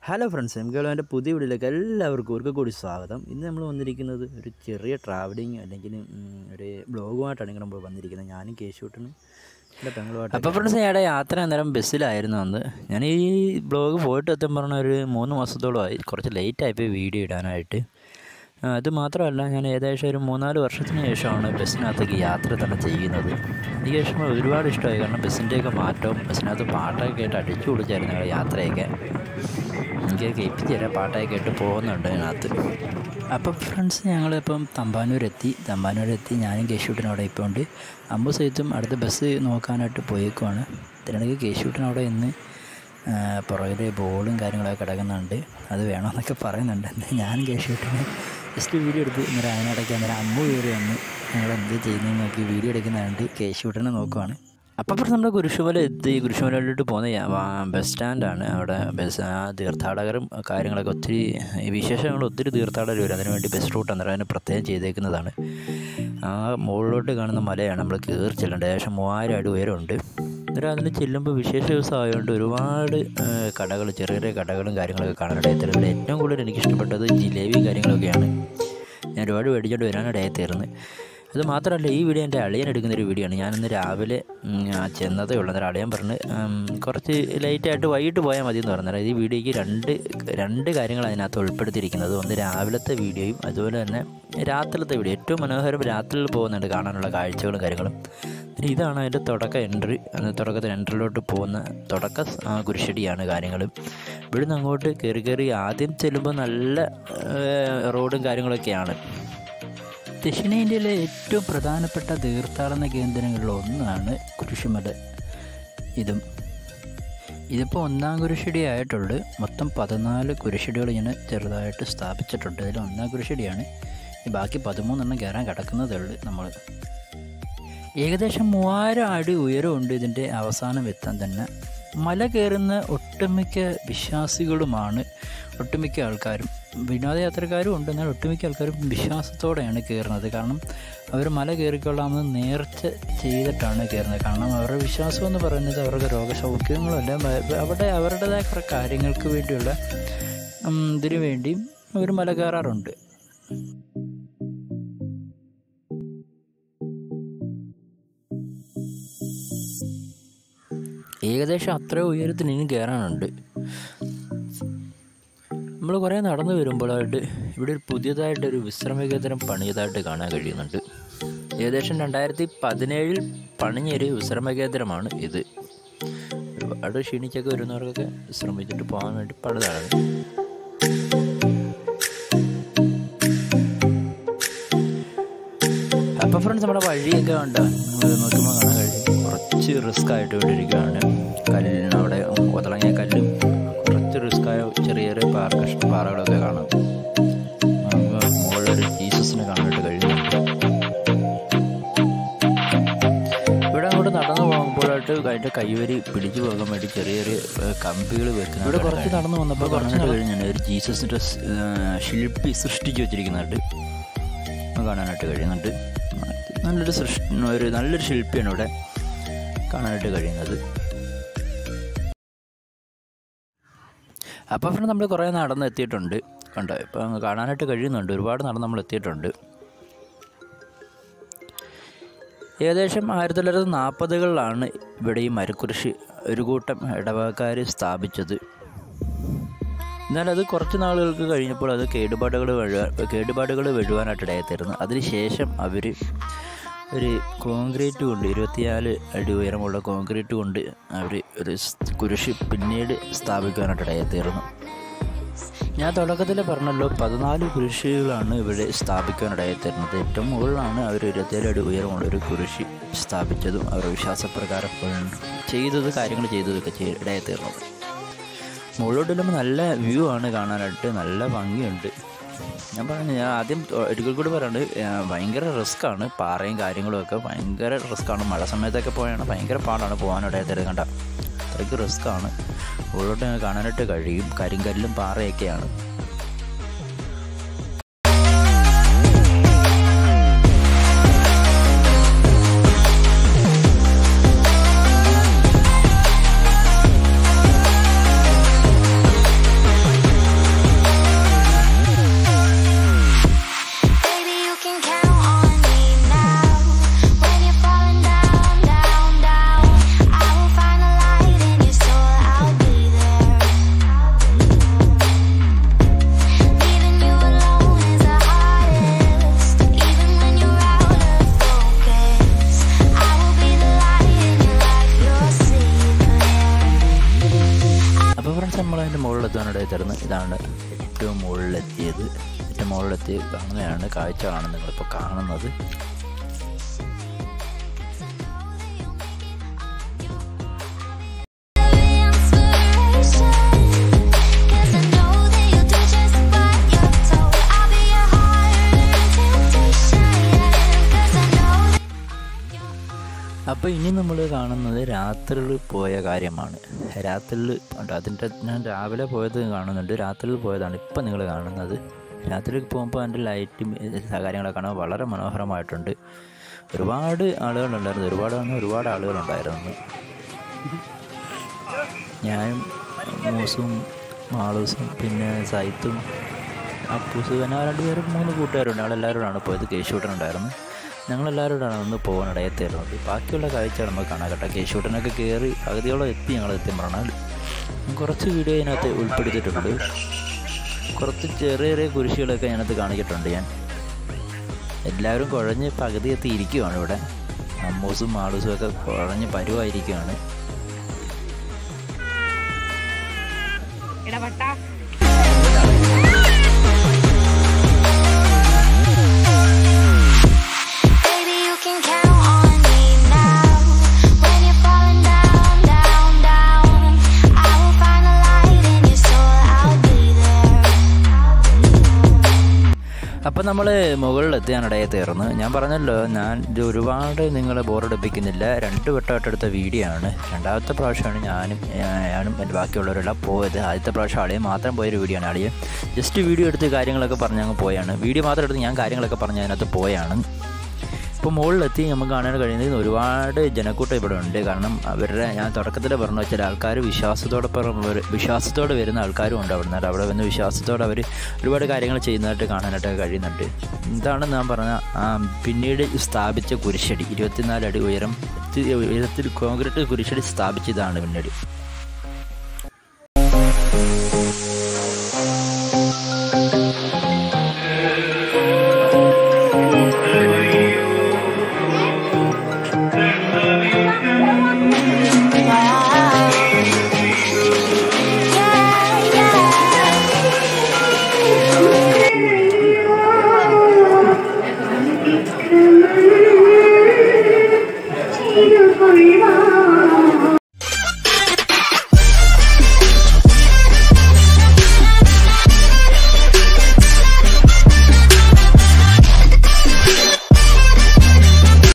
Hello friends M കേളവൻ്റെ പുതിയ വീഡിയോയിലേക്ക് എല്ലാവർക്കും ഒരിക്കൽ കൂടി സ്വാഗതം ഇന്ന് നമ്മൾ വന്നിരിക്കുന്നത് ഒരു ചെറിയ ട്രാവലിംഗ് അല്ലെങ്കിൽ ഉം, ഒരു ബ്ലോഗുമായിട്ടാണ് ഇങ്ങനെ നമ്മൾ വന്നിരിക്കുന്നത് ഞാനും കേശൂട്ടനും എൻ്റെ പെങ്ങളുമായിട്ട് അപ്പോൾ ഫ്രണ്ട്സ് ഞങ്ങളുടെ യാത്ര അന്നേരം ബസ്സിലായിരുന്നു അന്ന് ഞാൻ ഈ ബ്ലോഗ് പോയിട്ട് എത്താൻ പറഞ്ഞ ഒരു മൂന്ന് മാസത്തോളമായി കുറച്ച് ലേറ്റായിപ്പോയി വീഡിയോ ഇടാനായിട്ട് ആ, അത് മാത്രമല്ല ഞാൻ ഏകദേശം ഒരു മൂന്നാല് വർഷത്തിന് ശേഷമാണ് ബസ്സിനകത്തേക്ക് യാത്ര തന്നെ ചെയ്യുന്നത് എനിക്ക് ശേഷം ഒരുപാട് ഇഷ്ടമായി കാരണം ബസ്സിൻ്റെയൊക്കെ മാറ്റവും ബസ്സിനകത്ത് പാട്ടൊക്കെ കേട്ട് അടിച്ചു പൊളിച്ചായിരുന്നു ഞങ്ങളുടെ യാത്രയൊക്കെ എനിക്ക് കേൾപ്പിച്ച് തരാം പാട്ടൊക്കെ കേട്ട് പോകുന്നുണ്ട് അതിനകത്ത് അപ്പം ഫ്രണ്ട്സ് ഞങ്ങളിപ്പം തമ്പാനൂരെത്തി തമ്പാനൂരെത്തി ഞാനും കേശൂട്ടനവിടെ ഇപ്പോൾ ഉണ്ട് അമ്പു സഹിത്തും അടുത്ത ബസ് നോക്കാനായിട്ട് പോയേക്കുവാണ് ഇതിനിടയ്ക്ക് കേശൂട്ടനവിടെ ഇന്ന് പുറകിൽ ബോളും കാര്യങ്ങളൊക്കെ കിടക്കുന്നുണ്ട് അത് വേണമെന്നൊക്കെ പറയുന്നുണ്ട് എന്താ ഞാൻ കേശൂട്ടിന് ജസ്റ്റ് വീഡിയോ എടുത്ത് അന്നേരം അതിനിടയ്ക്ക് അന്നേരം അമ്മു കയറി വന്ന് ഞങ്ങൾ എന്ത് ചെയ്യുന്നതെന്ന് നോക്കി വീഡിയോ എടുക്കുന്നതുകൊണ്ട് കേശൂട്ടനെ നോക്കുവാണ് അപ്പം അപ്പുറത്ത് നമ്മുടെ കുരിശുമല എത്തി കുരിശുമലയിലോട്ട് പോകുന്ന യാ- വാ- ബസ് സ്റ്റാൻഡാണ് അവിടെ ബസ് ആ തീർത്ഥാടകരും കാര്യങ്ങളൊക്കെ ഒത്തിരി വിശേഷങ്ങൾ ഒത്തിരി തീർത്ഥാടകർ വരും അതിനുവേണ്ടി ബസ് റൂട്ട് അന്നേരം അതിന് പ്രത്യേകം ചെയ്തേക്കുന്നതാണ് ആ മുകളിലോട്ട് കാണുന്ന മലയാണ് നമ്മൾ കയറി ചെല്ലേണ്ടത് ഏകദേശം മൂവായിരം അടി ഉയരമുണ്ട് അന്നേരം അതിൽ ചെല്ലുമ്പോൾ വിശേഷ ദിവസം ആയതുകൊണ്ട് ഒരുപാട് കടകൾ ചെറിയ ചെറിയ കടകളും കാര്യങ്ങളൊക്കെ കാണാനിടയായി തീർന്നത് ഏറ്റവും കൂടുതൽ എനിക്ക് ഇഷ്ടപ്പെട്ടത് ജിലേബി കാര്യങ്ങളൊക്കെയാണ് ഞാൻ ഒരുപാട് മേടിച്ചോണ്ട് വരാനിടയായി തീർന്ന് അത് മാത്രമല്ല ഈ വീഡിയോ എൻ്റെ അളിയൻ എടുക്കുന്ന ഒരു വീഡിയോ ആണ് ഞാനിന്ന് രാവിലെ ഉം, ആ, ചെന്നതേ ഉള്ളൂ അന്നേരം അളിയൻ പറഞ്ഞ് ഉം, കുറച്ച് ലേറ്റായിട്ട് വൈകിട്ട് പോയാൽ മതി എന്ന് പറഞ്ഞാൽ ഈ വീഡിയോയ്ക്ക് രണ്ട് രണ്ട് കാര്യങ്ങൾ അതിനകത്ത് ഉൾപ്പെടുത്തിയിരിക്കുന്നത് ഒന്ന് രാവിലത്തെ വീഡിയോയും അതുപോലെ തന്നെ രാത്രിയിലത്തെ വീഡിയോ ഏറ്റവും മനോഹരം രാത്രിയിൽ പോകുന്നുണ്ട് കാണാനുള്ള കാഴ്ചകളും കാര്യങ്ങളും പിന്നെ ഇതാണ് അതിൻ്റെ തുടക്ക എൻട്രി തുടക്കത്തിൽ എൻട്രിയിലോട്ട് പോകുന്ന തുടക്ക സ്- ആ, കുരിശടിയാണ് കാര്യങ്ങളും ഇവിടുന്ന് അങ്ങോട്ട് കയറി കയറി ആദ്യം ചെല്ലുമ്പോൾ നല്ല ഏഹ്, റോഡും കാര്യങ്ങളൊക്കെയാണ് ദക്ഷിണേന്ത്യയിലെ ഏറ്റവും പ്രധാനപ്പെട്ട തീർത്ഥാടന കേന്ദ്രങ്ങളിൽ ഒന്നാണ് കുരിശുമല ഇതും ഇതിപ്പോൾ ഒന്നാം കുരിശടി ആയിട്ടുള്ളൂ മൊത്തം പതിനാല് കുരിശടികൾ ഇങ്ങനെ ചെറുതായിട്ട് സ്ഥാപിച്ചിട്ടുണ്ട് ഇതിൽ ഒന്നാം കുരിശടിയാണ് ഈ ബാക്കി പതിമൂന്നെണ്ണം കയറാൻ കിടക്കുന്നതേ ഉള്ളൂ നമ്മൾ ഏകദേശം മൂവായിരം അടി ഉയരമുണ്ട് ഇതിൻ്റെ അവസാനം എത്താൻ തന്നെ മല കയറുന്ന ഒട്ടുമിക്ക വിശ്വാസികളുമാണ് ഒട്ടുമിക്ക ആൾക്കാരും വിനോദയാത്രക്കാരും ഉണ്ട് എന്നാൽ ഒട്ടുമിക്ക ആൾക്കാരും വിശ്വാസത്തോടെയാണ് കയറുന്നത് കാരണം അവർ മല കയറിക്കൊള്ളാമെന്ന് നേർച്ച ചെയ്തിട്ടാണ് കയറുന്നത് കാരണം അവരുടെ വിശ്വാസം എന്ന് പറയുന്നത് അവരുടെ രോഗസൗഖ്യങ്ങളല്ല ബ- അവിടെ അവരുടേതായ കുറേ കാര്യങ്ങൾക്ക് വേണ്ടിയുള്ള ഉം, ഇതിനു വേണ്ടിയും അവർ മല കയറാറുണ്ട് ഏകദേശം അത്ര ഉയരത്തിന് ഇനി കയറാനുണ്ട് നമ്മൾ കുറേ നടന്നു വരുമ്പോഴായിട്ട് ഇവിടെ ഒരു പുതിയതായിട്ടൊരു വിശ്രമ കേന്ദ്രം പണിയതായിട്ട് കാണാൻ കഴിയുന്നുണ്ട് ഏകദേശം രണ്ടായിരത്തി പതിനേഴിൽ പണിഞ്ഞൊരു വിശ്രമ കേന്ദ്രമാണ് ഇത് ഒരുപാട് ക്ഷീണിച്ചൊക്കെ വരുന്നവർക്കൊക്കെ വിശ്രമിച്ചിട്ട് പോകാൻ വേണ്ടി പണിതാണ് അപ്പോൾ ഫ്രണ്ട്സ് നമ്മുടെ വഴിയൊക്കെ ഉണ്ട് നമ്മൾ നോക്കുമ്പോൾ കാണാൻ കഴിയും കുറച്ച് റിസ്ക് ആയിട്ട് ഇവിടെ ഇരിക്കുകയാണ് കല്ലിന് അവിടെ ഒതളങ്ങിയ കല്ലും കുറച്ച് റിസ്ക്കായ ചെറിയ ചെറിയ പാറ കഷ്ണ പാറകളൊക്കെ കാണാം നമുക്ക് മുകളിലൊരു ജീസസിനെ കാണാനായിട്ട് കഴിയുന്നുണ്ട് ഇവിടെ അങ്ങോട്ട് നടന്നു പോകുമ്പോഴായിട്ട് അതിൻ്റെ കൈവരി പിടിച്ചു പോകാൻ വേണ്ടി ചെറിയ ചെറിയ കമ്പികൾ വെക്കുന്നത് ഇവിടെ കുറച്ച് നടന്നു വന്നപ്പോൾ കാണാനായിട്ട് കഴിഞ്ഞാൽ ഒരു ജീസസിൻ്റെ സ്- ഏഹ് ശില്പി സൃഷ്ടിച്ച് വെച്ചിരിക്കുന്നുണ്ട് അത് കാണാനായിട്ട് കഴിയുന്നുണ്ട് നല്ലൊരു സൃഷ്ടി ഒരു നല്ലൊരു ശില്പിയാണ് ഇവിടെ കാണാനായിട്ട് കഴിയുന്നത് അപ്പോൾ പിന്നെ നമ്മൾ കുറേ നടന്ന് എത്തിയിട്ടുണ്ട് കണ്ടോ ഇപ്പോൾ അങ്ങ് കാണാനായിട്ട് കഴിയുന്നുണ്ട് ഒരുപാട് നടന്ന് നമ്മൾ എത്തിയിട്ടുണ്ട് ഏകദേശം ആയിരത്തി തൊള്ളായിരത്തി നാൽപ്പതുകളിലാണ് ഇവിടെ ഈ മരക്കുരിശ് ഒരു കൂട്ടം ഇടവകക്കാർ സ്ഥാപിച്ചത് എന്നാൽ അത് കുറച്ച് നാളുകൾക്ക് കഴിഞ്ഞപ്പോൾ അത് കേടുപാടുകൾ വഴുവാൻ കേടുപാടുകൾ വഴുവാനായിട്ട് ഇടയായിത്തീർന്നു അതിനുശേഷം അവർ ഒരു കോൺക്രീറ്റ് കൊണ്ട് ഇരുപത്തിനാല് അടി ഉയരമുള്ള കോൺക്രീറ്റ് കൊണ്ട് അവർ ഒരു സ് കുരിശ് പിന്നീട് സ്ഥാപിക്കാനായിട്ട് ഇടയായിത്തീർന്നു ഞാൻ തുടക്കത്തിൽ പറഞ്ഞല്ലോ പതിനാല് കുരിശുകളാണ് ഇവിടെ സ്ഥാപിക്കാനിടയായിത്തീർന്നത് ഏറ്റവും മുകളിലാണ് അവർ ഇരുപത്തിയേഴ് അടി ഉയരമുള്ള ഒരു കുരിശ് സ്ഥാപിച്ചതും അവരുടെ വിശ്വാസപ്രകാരം ചെയ്തത് കാര്യങ്ങൾ ചെയ്തതൊക്കെ ചെയ് ഇടയായിത്തീർന്നത് മുകളിലോട്ട് ചെല്ലുമ്പോൾ നല്ല വ്യൂ ആണ് കാണാനായിട്ട് നല്ല ഭംഗിയുണ്ട് ഞാൻ പറഞ്ഞു ഞാൻ ആദ്യം ഒരിക്കൽ കൂടി പറയുന്നത് ഭയങ്കര റിസ്ക്കാണ് പാറയും കാര്യങ്ങളും ഒക്കെ ഭയങ്കര റിസ്ക്കാണ് മഴ സമയത്തൊക്കെ പോയാണ് ഭയങ്കര പാടാണ് പോകാനിടയാത്തത് കണ്ട അത്രയ്ക്ക് റിസ്ക്കാണ് മുകളിലോട്ട് കാണാനായിട്ട് കഴിയും കരിങ്കല്ലും പാറയൊക്കെയാണ് മുകളിലെത്താനിടയിൽ തരുന്ന ഇതാണ് ഏറ്റവും മുകളിലെത്തിയത് ഏറ്റവും മുകളിലെത്തി കാണുന്നതാണ് കാഴ്ചകളാണ് നിങ്ങളിപ്പോൾ കാണുന്നത് അപ്പോൾ ഇനി നമ്മൾ കാണുന്നത് രാത്രിയിൽ പോയ കാര്യമാണ് രാത്രിയിൽ അതിൻ്റെ ഞാൻ രാവിലെ പോയത് കാണുന്നുണ്ട് രാത്രിയിൽ പോയതാണ് ഇപ്പം നിങ്ങൾ കാണുന്നത് രാത്രി പോകുമ്പോൾ അതിൻ്റെ ലൈറ്റും കാര്യങ്ങളൊക്കെ കാണാൻ വളരെ മനോഹരമായിട്ടുണ്ട് ഒരുപാട് ആളുകളുണ്ടായിരുന്നു ഒരുപാട് പറഞ്ഞാൽ ഒരുപാട് ആളുകളുണ്ടായിരുന്നു ഞാനും മൂസും മാളൂസും പിന്നെ സൈത്തും അപ്പൂസ് പിന്നെ ആ രണ്ടുപേരും മൂന്ന് കൂട്ടുകാരുണ്ട് ഞങ്ങളെല്ലാവരോടാണ് പോയത് കേശൂട്ടനുണ്ടായിരുന്നു ഞങ്ങളെല്ലാവരോടാണ് ഒന്ന് പോകാൻ ഇടയത്തായിരുന്നത് ബാക്കിയുള്ള കാഴ്ചകൾ നമുക്ക് കാണാം കേട്ടോ കേശൂട്ടനൊക്കെ കയറി പകുതിയോളം എത്തി ഞങ്ങൾ എത്തി പറഞ്ഞാൽ കുറച്ച് വീഡിയോ ഇതിനകത്ത് ഉൾപ്പെടുത്തിയിട്ടുണ്ട് കുറച്ച് ചെറിയ ചെറിയ കുരിശികളൊക്കെ അതിനകത്ത് കാണിച്ചിട്ടുണ്ട് ഞാൻ എല്ലാവരും കുഴഞ്ഞ് പകുതി എത്തി ഇരിക്കുവാണ് ഇവിടെ അമ്മൂസും മാളൂസും ഒക്കെ കുഴഞ്ഞ് പരുവായിരിക്കുവാണ് ഇടപെട്ട Baby, you can count on me now. When you're falling down, down, down, I will find a light in your soul. I'll be there. അപ്പം നമ്മൾ മുകളിലെത്തിയാണ് ഇടയിൽ തീർന്ന് ഞാൻ പറഞ്ഞല്ലോ ഞാൻ ഇത് ഒരുപാട് നിങ്ങളെ ബോറടിപ്പിക്കുന്നില്ല രണ്ട് വട്ടമായിട്ടെടുത്ത വീഡിയോ ആണ് രണ്ടാമത്തെ പ്രാവശ്യമാണ് ഞാനും ഞാനും എൻ്റെ ബാക്കിയുള്ളവരെല്ലാം പോയത് ആദ്യത്തെ പ്രാവശ്യം ആളിയെ മാത്രം പോയൊരു വീഡിയോ ആണ് ആളിയെ ജസ്റ്റ് വീഡിയോ എടുത്ത് കാര്യങ്ങളൊക്കെ പറഞ്ഞ് അങ്ങ് പോയാണ് വീഡിയോ മാത്രം എടുത്ത് ഞാൻ കാര്യങ്ങളൊക്കെ പറഞ്ഞ് അതിനകത്ത് പോയാണ് ഇപ്പോൾ മുകളിലെത്തി നമുക്ക് കാണാൻ കഴിയുന്നത് ഒരുപാട് ജനക്കൂട്ടം ഇവിടെ ഉണ്ട് കാരണം അവരുടെ ഞാൻ തുടക്കത്തിൽ പറഞ്ഞു വെച്ചാൽ ആൾക്കാർ വിശ്വാസത്തോടൊപ്പം വര- വിശ്വാസത്തോടെ വരുന്ന ആൾക്കാരും ഉണ്ട് അവിടെ നിന്ന് അവിടെ വന്ന് വിശ്വാസത്തോടെ അവർ ഒരുപാട് കാര്യങ്ങൾ ചെയ്യുന്നതായിട്ട് കാണാനായിട്ട് കഴിയുന്നുണ്ട് ഇതാണ് ഞാൻ പറഞ്ഞ ആ പിന്നീട് സ്ഥാപിച്ച കുരിശടി ഇരുപത്തിനാല് അടി ഉയരം ഉയരത്തിൽ കോൺക്രീറ്റ് കുരിശടി സ്ഥാപിച്ചതാണ് പിന്നീട്